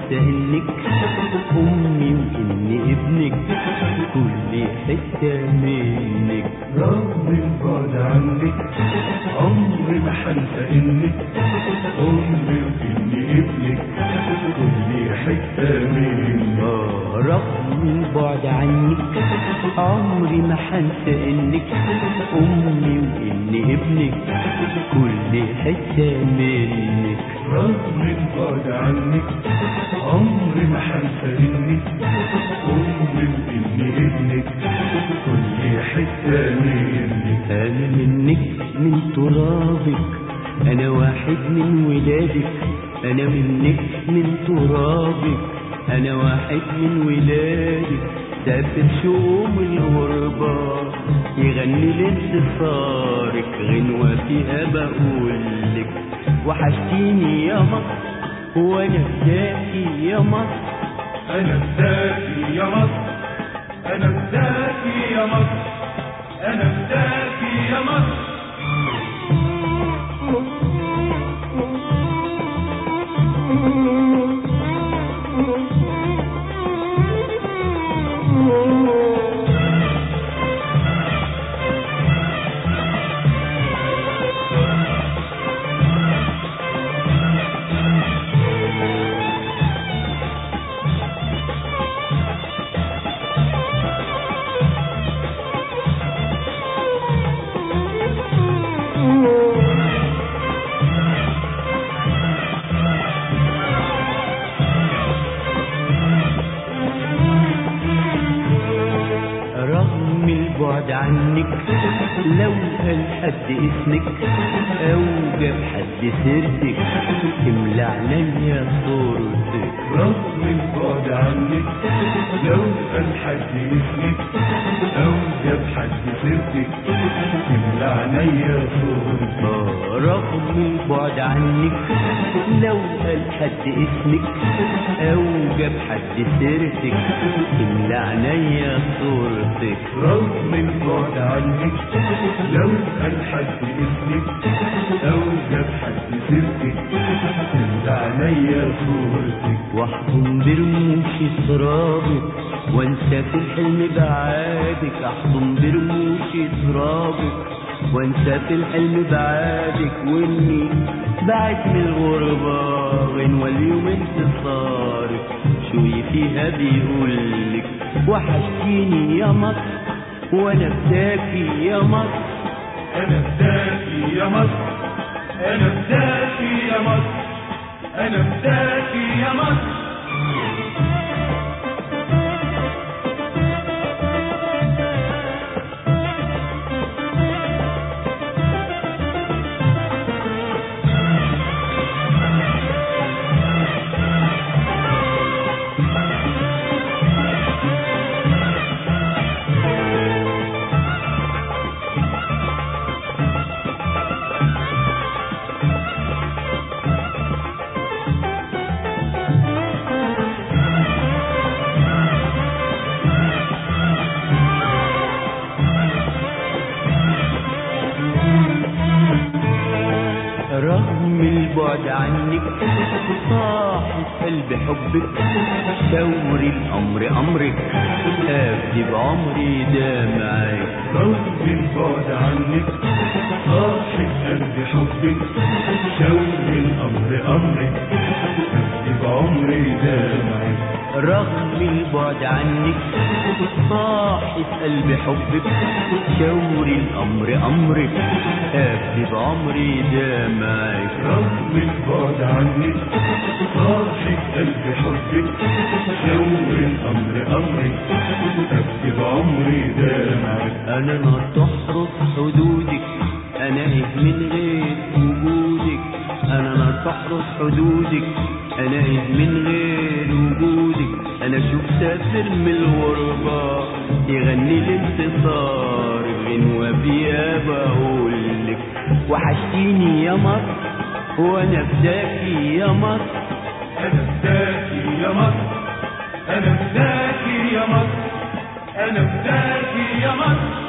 حنسى انك امي واني ابنك كل حتة منك رغم البعد عنك عمري ما حنسى انك امي واني ابنك كل حته منك آه، رغم البعد عنك عمري ما حنسى انك امي واني ابنك كل حتة منك رغم البعد عنك عمري ما حنسى انك امي واني ابنك كل حته منك انا منك من ترابك انا واحد من ولادك انا منك من ترابك انا واحد من ولادك سافر شوم الغربة يغني لانتصارك غنوة فيها بقولك وحشتيني يا مصر وانا فداكي يا مصر انا فداكي يا مصر انا فداكي يا مصر انا فداكي يا مصر رغم البعد عنك لو قال حد اسمك او جاب حد سيرتك تملى عينيا صورتك رغم البعد عنك لو قال حد اسمك او جاب حد سيرتك تملى عينيا صورتك آه، رغم البعد عنك لو قال حد اسمك او جاب حد سيرتك تملى عينيا صورتك رغم البعد عنك لو قال حد اسمك او جاب حد سيرتك تملى عينيا صورتك واحضن برموش ترابك وانسى في الحلم بعادك احضن برموش ترابك وانسى في الحلم بعادك واني بعد من الغربة غنوة اليوم انتصارك شوي فيها بيقولك وحشتيني يا مصر وانا فداكي يا مصر انا فداكي يا مصر انا فداكي يا مصر انا فداكي يا مصر رغم البعد عنك صاحب قلب حبك شاوري الامر امرك ابدي بعمري ده معاك رغم البعد عنك صاحب قلب حبك شوق الامر امرك اكتب عمري ده معاك رغم البعد عنك صاحب قلب حبك شاوري الامر امرك ابدي بعمري ده معاك رغم البعد عنك صاحب قلب حبك شوق الامر امرك اكتب عمري ده معاك انا نار تحرس حدودك انا ايه من غير وجودك انا نار تحرس حدودك انا ايه من غير وجودك انا اشوف سافر من الغربة يغني الانتصار غنوة فيها بقولك وحشتيني يا مصر وانا فداكي يا مصر انا فداكي يا مصر انا فداكي يا مصر انا فداكي يا مصر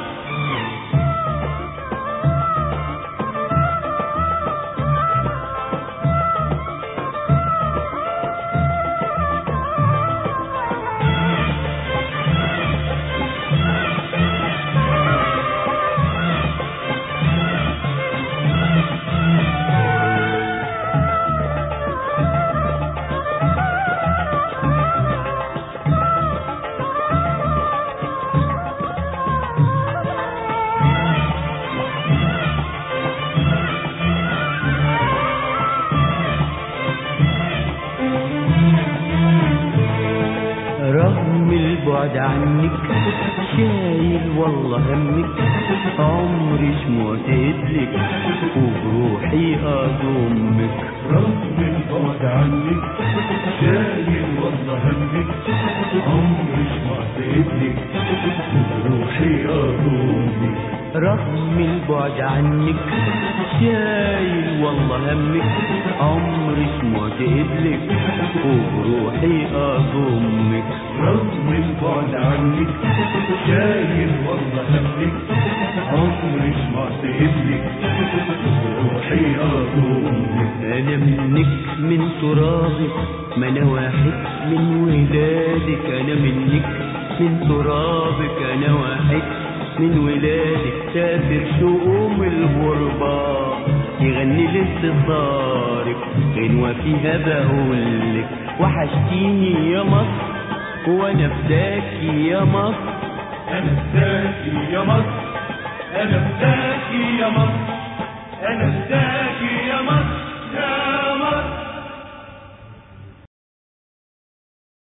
والله همك عمري شمعت لك وبروحي اضمك رغم البعد عنك شايل والله همك عمري سمعت ابنك روحي اضمك رغم البعد عنك شايل والله همك عمري شمعت لك وبروحي اضمك رغم البعد عنك شايل والله همك عمري سمعت ابنك روحي اضمك انا منك من ترابك ما انا واحد من ولادك انا منك من ترابك انا واحد من ولادك سافر شؤوم الغربة يغني لاستثارك غنوة فيها بقولك وحشتيني يا مصر وانا فداكي يا مصر انا فداكي يا مصر انا فداكي يا مصر انا فداكي يا مصر يا مصر